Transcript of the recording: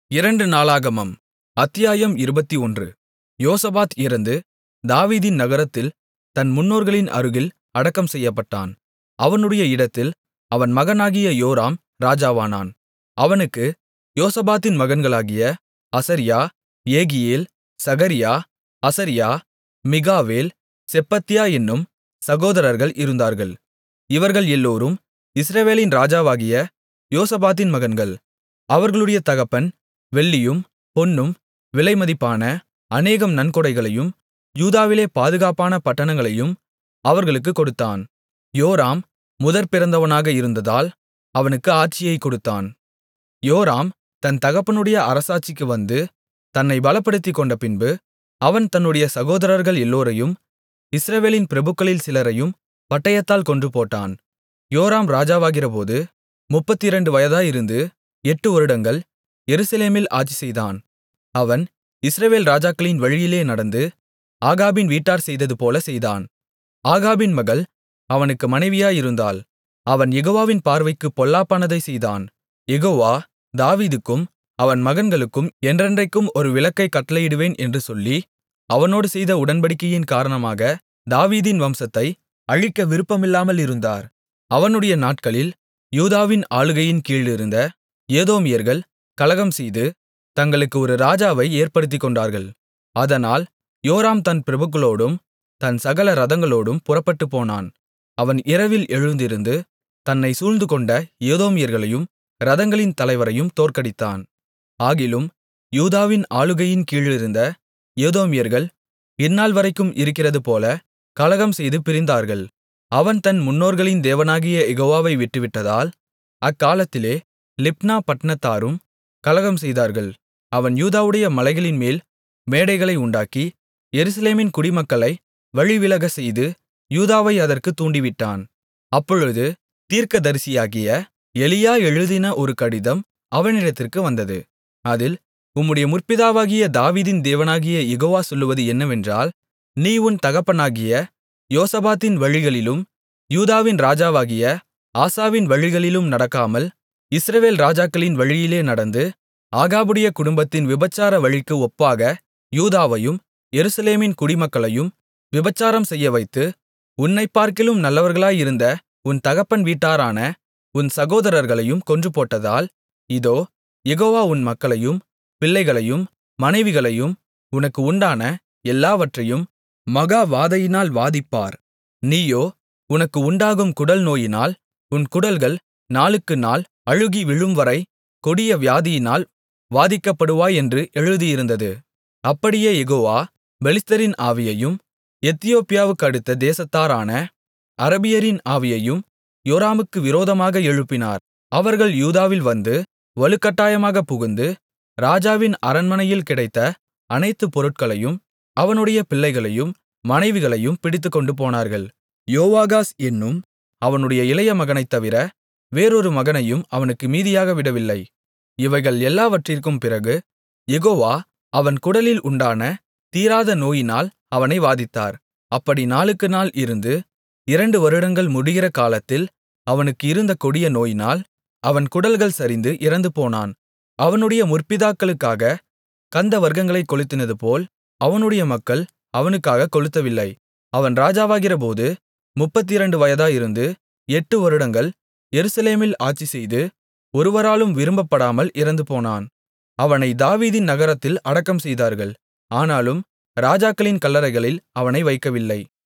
இரண்டு நாளாகமம் அத்தியாயம் இருபத்தொன்று யோசபாத் இறந்து தாவீதின் நகரத்தில் தன் முன்னோர்களின் அருகில் அடக்கம் செய்யப்பட்டான் அவனுடைய இடத்தில் அவன் மகனாகிய யோராம் ராஜாவானான் அவனுக்கு யோசபாத்தின் மகன்களாகிய அசரியா ஏகியேல் சகரியா அசரியா மிகாவேல் செப்பத்தியா என்னும் சகோதரர்கள் இருந்தார்கள் இவர்கள் எல்லோரும் இஸ்ரவேலின் ராஜாவாகிய யோசபாத்தின் மகன்கள் அவர்களுடைய தகப்பன் வெள்ளியும் பொன்னும் விலைமதிப்பான அநேகம் நன்கொடைகளையும் யூதாவிலே பாதுகாப்பான பட்டணங்களையும் அவர்களுக்குக் கொடுத்தான் யோராம் முதற்பிறந்தவனாக இருந்ததால் அவனுக்கு ஆட்சியைக் கொடுத்தான் யோராம் தன் தகப்பனுடைய அரசாட்சிக்கு வந்து தன்னைப் பலப்படுத்திக்கொண்டபின்பு அவன் தன்னுடைய சகோதரர்கள் எல்லோரையும் இஸ்ரவேலின் பிரபுக்களில் சிலரையும் பட்டயத்தால் கொன்றுபோட்டான் யோராம் ராஜாவாகிறபோது முப்பத்திரண்டு வயதாயிருந்து எட்டு வருடங்கள் எருசலேமில் ஆட்சிசெய்தான் அவன் இஸ்ரவேல் ராஜாக்களின் வழியிலே நடந்து ஆகாபின் வீட்டார் செய்ததுபோல செய்தான் ஆகாபின் மகள் அவனுக்கு மனைவியாயிருந்தாள் அவன் யெகோவாவின் பார்வைக்குப் பொல்லாப்பானதைச் செய்தான் யெகோவா தாவீதுக்கும் அவன் மகன்களுக்கும் என்றென்றைக்கும் ஒரு விலக்கைக் கட்டளையிடுவேன் என்று சொல்லி அவனோடு செய்த உடன்படிக்கையின் காரணமாக தாவீதின் வம்சத்தை அழிக்க விருப்பமில்லாமலிருந்தார் அவனுடைய நாட்களில் யூதாவின் ஆளுகையின் கீழிருந்த ஏதோமியர்கள் கலகம்செய்து தங்களுக்கு ஒரு ராஜாவை ஏற்படுத்திக்கொண்டார்கள் அதனால் யோராம் தன் பிரபுக்களோடும் தன் சகல ரதங்களோடும் புறப்பட்டுப்போனான் அவன் இரவில் எழுந்திருந்து தன்னைச் சூழ்ந்துகொண்ட ஏதோமியர்களையும் ரதங்களின் தலைவரையும் தோற்கடித்தான் ஆகிலும் யூதாவின் ஆளுகையின் கீழிருந்த ஏதோமியர்கள் இந்நாள்வரைக்கும் இருக்கிறதுபோல கலகம்செய்து பிரிந்தார்கள் அவன் தன் முன்னோர்களின் தேவனாகிய யெகோவாவை விட்டுவிட்டதால் அக்காலத்திலே லிப்னா பட்டணத்தாரும் கலகம் செய்தார்கள் அவன் யூதாவுடைய மலைகளின்மேல் மேடைகளை உண்டாக்கி எருசலேமின் குடிமக்களை வழிவிலகச் செய்து யூதாவை அதற்குத் தூண்டிவிட்டான் அப்பொழுது தீர்க்கதரிசியாகிய எலியா எழுதின ஒரு கடிதம் அவனிடத்திற்கு வந்தது அதில் உம்முடைய முற்பிதாவாகிய தாவீதின் தேவனாகிய யெகோவா சொல்லுவது என்னவென்றால் நீ உன் தகப்பனாகிய யோசபாத்தின் வழிகளிலும் யூதாவின் ராஜாவாகிய ஆசாவின் வழிகளிலும் நடக்காமல் இஸ்ரவேல் ராஜாக்களின் வழியிலே நடந்து ஆகாபுடைய குடும்பத்தின் விபசார வழிக்கு ஒப்பாக யூதாவையும் எருசலேமின் குடிமக்களையும் விபசாரம் செய்யவைத்து உன்னைப்பார்க்கிலும் நல்லவர்களாயிருந்த உன் தகப்பன் வீட்டாரான உன் சகோதரர்களையும் கொன்றுபோட்டதால் இதோ யெகோவா உன் மக்களையும் பிள்ளைகளையும் மனைவிகளையும் உனக்கு உண்டான எல்லாவற்றையும் மகா வாதையினால் வாதிப்பார் நீயோ உனக்கு உண்டாகும் குடல் நோயினால் உன் குடல்கள் நாளுக்கு நாள் அழுகி விழும்வரை கொடிய வியாதியினால் வாதிக்கப்படுவாய் என்று எழுதியிருந்தது அப்படியே யெகோவா பெலிஸ்தரின் ஆவியையும் எத்தியோப்பியாவுக்கு அடுத்த தேசத்தாரான அரபியரின் ஆவியையும் யோராமுக்கு விரோதமாக எழுப்பினார் அவர்கள் யூதாவில் வந்து வலுக்கட்டாயமாகப் புகுந்து ராஜாவின் அரண்மனையில் கிடைத்த அனைத்து பொருட்களையும் அவனுடைய பிள்ளைகளையும் மனைவிகளையும் பிடித்துக்கொண்டு போனார்கள் யோவாகாஸ் என்னும் அவனுடைய இளைய மகனைத் தவிர வேறொரு மகனையும் அவனுக்கு மீதியாக விடவில்லை இவைகள் எல்லாவற்றிற்கும் பிறகு யெகோவா அவன் குடலில் உண்டான தீராத நோயினால் அவனை வாதித்தார் அப்படி நாளுக்கு நாள் இருந்து இரண்டு வருடங்கள் முடிகிற காலத்தில் அவனுக்கு இருந்த கொடிய நோயினால் அவன் குடல்கள் சரிந்து இறந்துபோனான் அவனுடைய முற்பிதாக்களுக்காக கந்த வர்க்கங்களைக் கொளுத்தினதுபோல் அவனுடைய மக்கள் அவனுக்காகக் கொளுத்தவில்லை அவன் ராஜாவாகிறபோது முப்பத்திரண்டு வயதாயிருந்து எட்டு வருடங்கள் எருசலேமில் ஆட்சிசெய்து ஒருவராலும் விரும்பப்படாமல் இறந்துபோனான் அவனை தாவீதின் நகரத்தில் அடக்கம் செய்தார்கள் ஆனாலும் ராஜாக்களின் கல்லறைகளில் அவனை வைக்கவில்லை